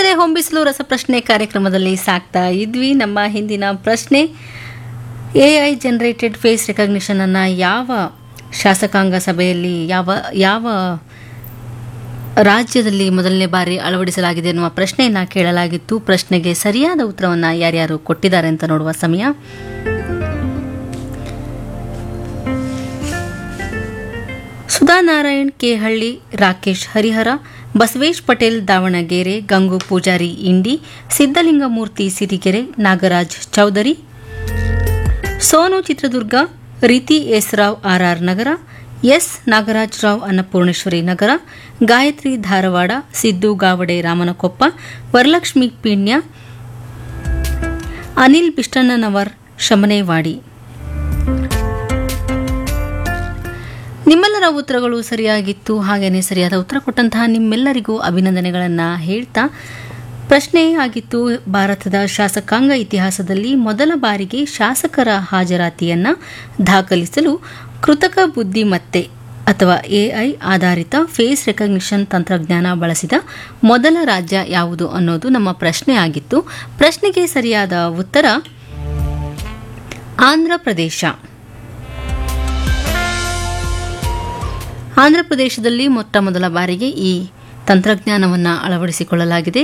ಸ್ನೇಹಿತರೆ ಹೊಂಬಿಸಲು ರಸಪ್ರಶ್ನೆ ಕಾರ್ಯಕ್ರಮದಲ್ಲಿ ಸಾಕ್ತಾ ಇದ್ವಿ ನಮ್ಮ ಹಿಂದಿನ ಪ್ರಶ್ನೆ A I generated face recognition ಅನ್ನು ಯಾವ ಶಾಸಕಾಂಗ ಸಭೆಯಲ್ಲಿ ಯಾವ ಯಾವ ರಾಜ್ಯದಲ್ಲಿ ಮೊದಲನೇ ಬಾರಿ ಅಳವಡಿಸಲಾಗಿದೆ ಎನ್ನುವ ಪ್ರಶ್ನೆಯನ್ನು ಕೇಳಲಾಗಿತ್ತು ಪ್ರಶ್ನೆಗೆ ಸರಿಯಾದ ಉತ್ತರವನ್ನು ಯಾರ್ಯಾರು ಕೊಟ್ಟಿದ್ದಾರೆ ಅಂತ ನೋಡುವ ಸಮಯ ಸುಧಾ ನಾರಾಯಣ್ ಕೇಹಳ್ಳಿ ರಾಕೇಶ್ ಹರಿಹರ ಬಸವೇಶ್ ಪಟೇಲ್ ದಾವಣಗೆರೆ ಗಂಗು ಪೂಜಾರಿ ಇಂಡಿ Siddalingamurthy Sirigere Nagaraj Chaudhary Sonu Chitradurga Rithi S Rao R R Nagar S Nagaraj Rao Annapoorneshwari Nagar Gayatri Dharwad Siddu Gavade Ramanakoppa Varalakshmi Peenya Anil Bishtannanavar Shamanewadi ನಿಮ್ಮೆಲ್ಲರ ಉತ್ತರಗಳು ಸರಿಯಾಗಿತ್ತು ಹಾಗೆಯೇ ಸರಿಯಾದ ಉತ್ತರ ಕೊಟ್ಟಂತಹ ನಿಮ್ಮೆಲ್ಲರಿಗೂ ಅಭಿನಂದನೆಗಳನ್ನು ಹೇಳ್ತಾ ಪ್ರಶ್ನೆ ಆಗಿತ್ತು ಭಾರತದ ಶಾಸಕಾಂಗ ಇತಿಹಾಸದಲ್ಲಿ ಮೊದಲ ಬಾರಿಗೆ ಶಾಸಕರ ಹಾಜರಾತಿಯನ್ನು ದಾಖಲಿಸಲು ಕೃತಕ ಬುದ್ಧಿಮತ್ತೆ ಅಥವಾ ಎಐ ಆಧಾರಿತ ಫೇಸ್ ರೆಕಗ್ನಿಷನ್ ತಂತ್ರಜ್ಞಾನ ಬಳಸಿದ ಮೊದಲ ರಾಜ್ಯ ಯಾವುದು ಅನ್ನೋದು ನಮ್ಮ ಪ್ರಶ್ನೆ ಆಗಿತ್ತು ಪ್ರಶ್ನೆಗೆ ಸರಿಯಾದ ಉತ್ತರ ಆಂಧ್ರ ಪ್ರದೇಶ ಆಂಧ್ರ ಪ್ರದೇಶದಲ್ಲಿ ಮೊಟ್ಟ ಮೊದಲ ಬಾರಿಗೆ ಈ ತಂತ್ರಜ್ಞಾನವನ್ನು ಅಳವಡಿಸಿಕೊಳ್ಳಲಾಗಿದೆ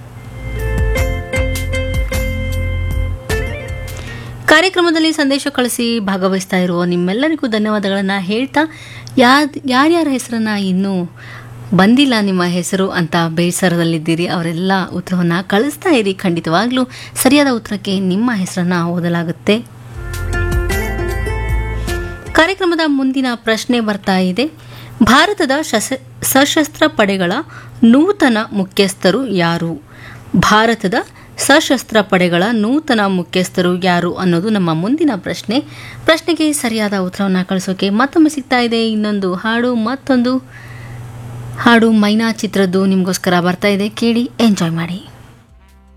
ಕಾರ್ಯಕ್ರಮದಲ್ಲಿ ಸಂದೇಶ ಕಳಿಸಿ ಭಾಗವಹಿಸ್ತಾ ಇರುವ ನಿಮ್ಮೆಲ್ಲರಿಗೂ ಧನ್ಯವಾದಗಳನ್ನು ಹೇಳ್ತಾ ಯಾದ್ ಯಾರ್ಯಾರ ಹೆಸರನ್ನ ಇನ್ನೂ ಬಂದಿಲ್ಲ ನಿಮ್ಮ ಹೆಸರು ಅಂತ ಬೇಸರದಲ್ಲಿದ್ದೀರಿ ಅವರೆಲ್ಲ ಉತ್ತರವನ್ನು ಕಳಿಸ್ತಾ ಇರಿ ಖಂಡಿತವಾಗ್ಲೂ ಸರಿಯಾದ ಉತ್ತರಕ್ಕೆ ನಿಮ್ಮ ಹೆಸರನ್ನ ಓದಲಾಗುತ್ತೆ ಕಾರ್ಯಕ್ರಮದ ಮುಂದಿನ ಪ್ರಶ್ನೆ ಬರ್ತಾ ಇದೆ ಭಾರತದ ಶಸ ಸಶಸ್ತ್ರ ಪಡೆಗಳ ನೂತನ ಮುಖ್ಯಸ್ಥರು ಯಾರು ಭಾರತದ ಸಶಸ್ತ್ರ ಪಡೆಗಳ ನೂತನ ಮುಖ್ಯಸ್ಥರು ಯಾರು ಅನ್ನೋದು ನಮ್ಮ ಮುಂದಿನ ಪ್ರಶ್ನೆ ಪ್ರಶ್ನೆಗೆ ಸರಿಯಾದ ಉತ್ತರವನ್ನು ಕಳಿಸೋಕೆ ಮತ್ತೊಮ್ಮೆ ಸಿಗ್ತಾ ಇದೆ ಇನ್ನೊಂದು ಹಾಡು ಮತ್ತೊಂದು ಹಾಡು ಮೈನಾ ಚಿತ್ರದ್ದು ನಿಮಗೋಸ್ಕರ ಬರ್ತಾ ಇದೆ ಕೇಳಿ ಎಂಜಾಯ್ ಮಾಡಿ